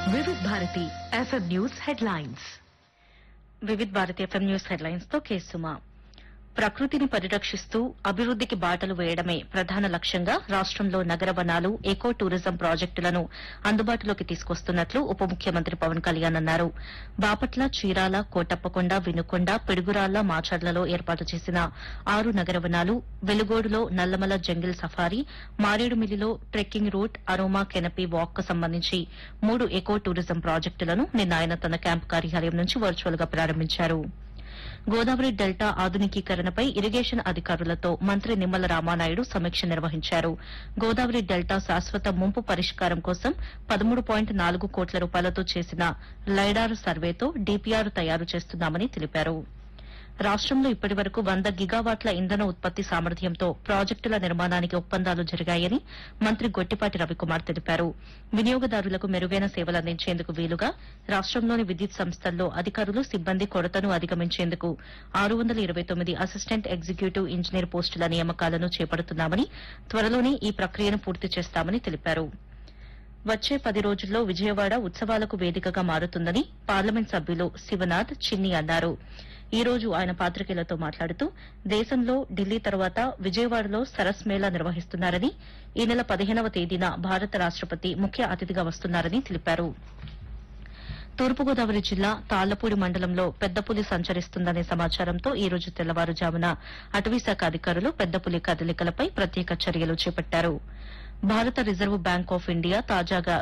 వివిధ Bharati FM news headlines Vividh Bharati FM news headlines తో కేసుమా ప్రకృతిని పరిరక్షిస్తూ అభివృద్దికి బాటలు వేయడమే ప్రధాన లక్ష్యంగా రాష్టంలో నగర వనాలు ఎకో టూరిజం ప్రాజెక్టులను అందుబాటులోకి తీసుకొస్తున్నట్లు ఉప ముఖ్యమంత్రి పవన్ కళ్యాణ్ అన్నారు బాపట్ల చీరాల కోటప్పకొండ వినుకొండ పిడుగురాళ్ల మాచర్లలో ఏర్పాటు చేసిన ఆరు నగర వనాలు వెలుగోడులో నల్లమల జంగిల్ సఫారీ మారేడుమిల్లిలో trekking route aroma canopy walk కు సంబంధించి మూడు ఎకో టూరిజం ప్రాజెక్టులను నిన్న ఆయన తన క్యాంపు కార్యాలయం నుంచి వర్చువల్ గా ప్రారంభించారు గోదావరి డెల్టా ఆధునికీకరణపై ఇరిగేషన్ అధికారులతో మంత్రి నిమ్మల రామానాయుడు సమీక్ష నిర్వహించారు గోదావరి డెల్టా శాశ్వత ముంపు పరిష్కారం కోసం పదమూడు పాయింట్ నాలుగు కోట్ల రూపాయలతో చేసిన లైడార్ సర్వేతో డీపీఆర్ తయారు చేస్తున్నామని తెలిపారు రాష్టంలో ఇప్పటి వరకు వంద గిగావాట్ల ఇంధన ఉత్పత్తి సామర్థ్యంతో ప్రాజెక్టుల నిర్మాణానికి ఒప్పందాలు జరిగాయని మంత్రి గొట్టిపాటి రవికుమార్ తెలిపారు వినియోగదారులకు మెరుగైన సేవలు అందించేందుకు వీలుగా రాష్టంలోని విద్యుత్ సంస్థల్లో అధికారులు సిబ్బంది కొరతను అధిగమించేందుకు ఆరు వందల ఇరవై తొమ్మిది అసిస్టెంట్ ఎగ్జిక్యూటివ్ ఇంజనీర్ పోస్టుల నియామకాలను చేపడుతున్నామని త్వరలోనే ఈ ప్రక్రియను పూర్తి చేస్తామని తెలిపారు వచ్చే పది రోజుల్లో విజయవాడ ఉత్సవాలకు వేదికగా మారుతుందని పార్లమెంట్ సభ్యులు శివనాథ్ చిన్ని అన్నారు ఈ రోజు ఆయన పాత్రికేయులతో మాట్లాడుతూ దేశంలో ఢిల్లీ తర్వాత విజయవాడలో సరస్ మేళా నిర్వహిస్తున్నారని ఈ నెల పదిహేనవ తేదీన భారత రాష్టపతి ముఖ్య అతిథిగా వస్తున్నారని తెలిపారు తూర్పుగోదావరి జిల్లా తాళ్లపూడి మండలంలో పెద్దపులి సంచరిస్తుందనే సమాచారంతో ఈ రోజు తెల్లవారుజామున అటవీశాఖ అధికారులు పెద్దపులి కదలికలపై ప్రత్యేక చర్యలు చేపట్టారు భారత రిజర్వ్ బ్యాంక్ ఆఫ్ ఇండియా తాజాగా